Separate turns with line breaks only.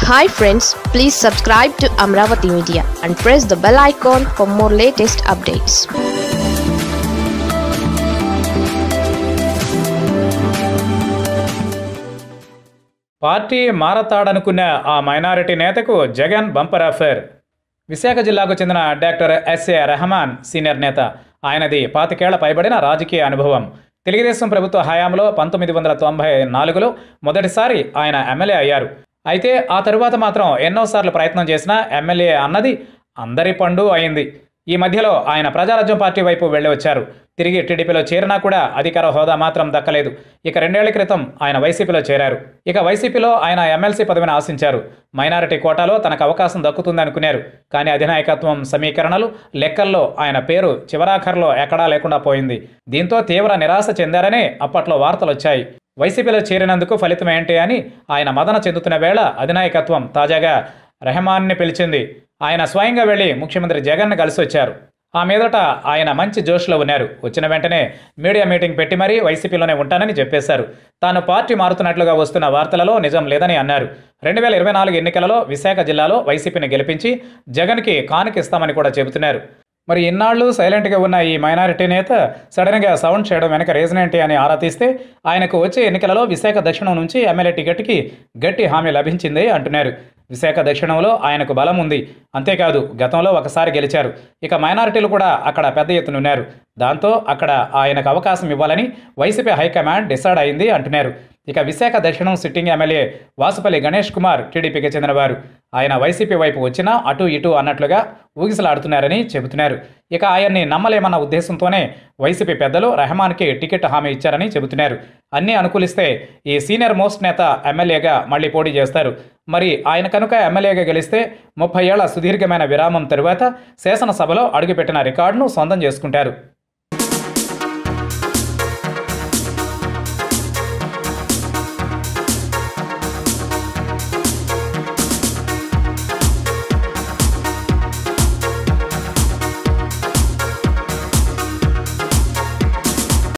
hi friends please subscribe to Amaravati media and press the bell icon for more latest updates
party మారతాడనుకున్న ఆ minority నేతకు Jagan bumper offer Visakha జిల్లాకు చెందిన doctor SA Rahman senior నేత ఆయనది పాతికేళ్ల పైబడిన రాజకీయ అనుభవం తెలుగుదేశం ప్రభుత్వ హయాంలో పంతొమ్మిది వందల తొంభై నాలుగులో మొదటిసారి ఆయన ఎమ్మెల్యే అయ్యారు అయితే ఆ తరువాత మాత్రం ఎన్నోసార్లు ప్రయత్నం చేసినా ఎమ్మెల్యే అన్నది అందరి పండు అయింది ఈ మధ్యలో ఆయన ప్రజారాజ్యం పార్టీ వైపు వెళ్ళి వచ్చారు తిరిగి టీడీపీలో చేరినా కూడా అధికార హోదా మాత్రం దక్కలేదు ఇక రెండేళ్ల క్రితం ఆయన వైసీపీలో చేరారు ఇక వైసీపీలో ఆయన ఎమ్మెల్సీ పదవిని ఆశించారు మైనారిటీ కోటాలో తనకు అవకాశం దక్కుతుందనుకున్నారు కానీ అధినాయకత్వం సమీకరణలు లెక్కల్లో ఆయన పేరు చివరాఖర్లో ఎక్కడా లేకుండా పోయింది దీంతో తీవ్ర నిరాశ చెందారనే అప్పట్లో వార్తలు వచ్చాయి వైసీపీలో చేరినందుకు ఫలితం ఏంటి అని ఆయన మదన చెందుతున్న వేళ అధినాయకత్వం తాజాగా రెహమాన్ని పిలిచింది ఆయన స్వయంగా వెళ్లి ముఖ్యమంత్రి జగన్ కలిసి వచ్చారు ఆ మీదట ఆయన మంచి జోష్లో ఉన్నారు వచ్చిన వెంటనే మీడియా మీటింగ్ పెట్టి మరీ వైసీపీలోనే ఉంటానని చెప్పేశారు తాను పార్టీ మారుతున్నట్లుగా వస్తున్న వార్తలలో నిజం లేదని అన్నారు రెండు వేల ఇరవై నాలుగు ఎన్నికలలో విశాఖ జిల్లాలో వైసీపీని గెలిపించి జగన్కి కానుకిస్తామని కూడా చెబుతున్నారు మరి ఇన్నాళ్ళు సైలెంట్గా ఉన్న ఈ మైనారిటీ నేత సడన్గా సౌండ్ చేయడం వెనక రీజన్ ఏంటి అని ఆరా తీస్తే ఆయనకు వచ్చే ఎన్నికలలో విశాఖ దక్షిణం నుంచి ఎమ్మెల్యే టికెట్కి గట్టి హామీ లభించింది అంటున్నారు విశాఖ దక్షిణంలో ఆయనకు బలం ఉంది అంతేకాదు గతంలో ఒకసారి గెలిచారు ఇక మైనారిటీలు కూడా అక్కడ పెద్ద ఎత్తున ఉన్నారు దాంతో అక్కడ ఆయనకు అవకాశం ఇవ్వాలని వైసీపీ హైకమాండ్ డిసైడ్ అయింది అంటున్నారు ఇక విశాఖ దక్షిణం సిట్టింగ్ ఎమ్మెల్యే వాసుపల్లి గణేష్ కుమార్ టీడీపీకి చెందినవారు ఆయన వైసీపీ వైపు వచ్చినా అటు ఇటు అన్నట్లుగా ఊగిసలాడుతున్నారని చెబుతున్నారు ఇక ఆయన్ని నమ్మలేమన్న ఉద్దేశంతోనే వైసీపీ పెద్దలు రెహమాన్కి టికెట్ హామీ ఇచ్చారని చెబుతున్నారు అన్నీ అనుకూలిస్తే ఈ సీనియర్ మోస్ట్ నేత ఎమ్మెల్యేగా మళ్ళీ పోటీ చేస్తారు మరి ఆయన కనుక ఎమ్మెల్యేగా గెలిస్తే ముప్పై ఏళ్ల సుదీర్ఘమైన విరామం తరువాత శాసనసభలో అడుగుపెట్టిన రికార్డును సొంతం చేసుకుంటారు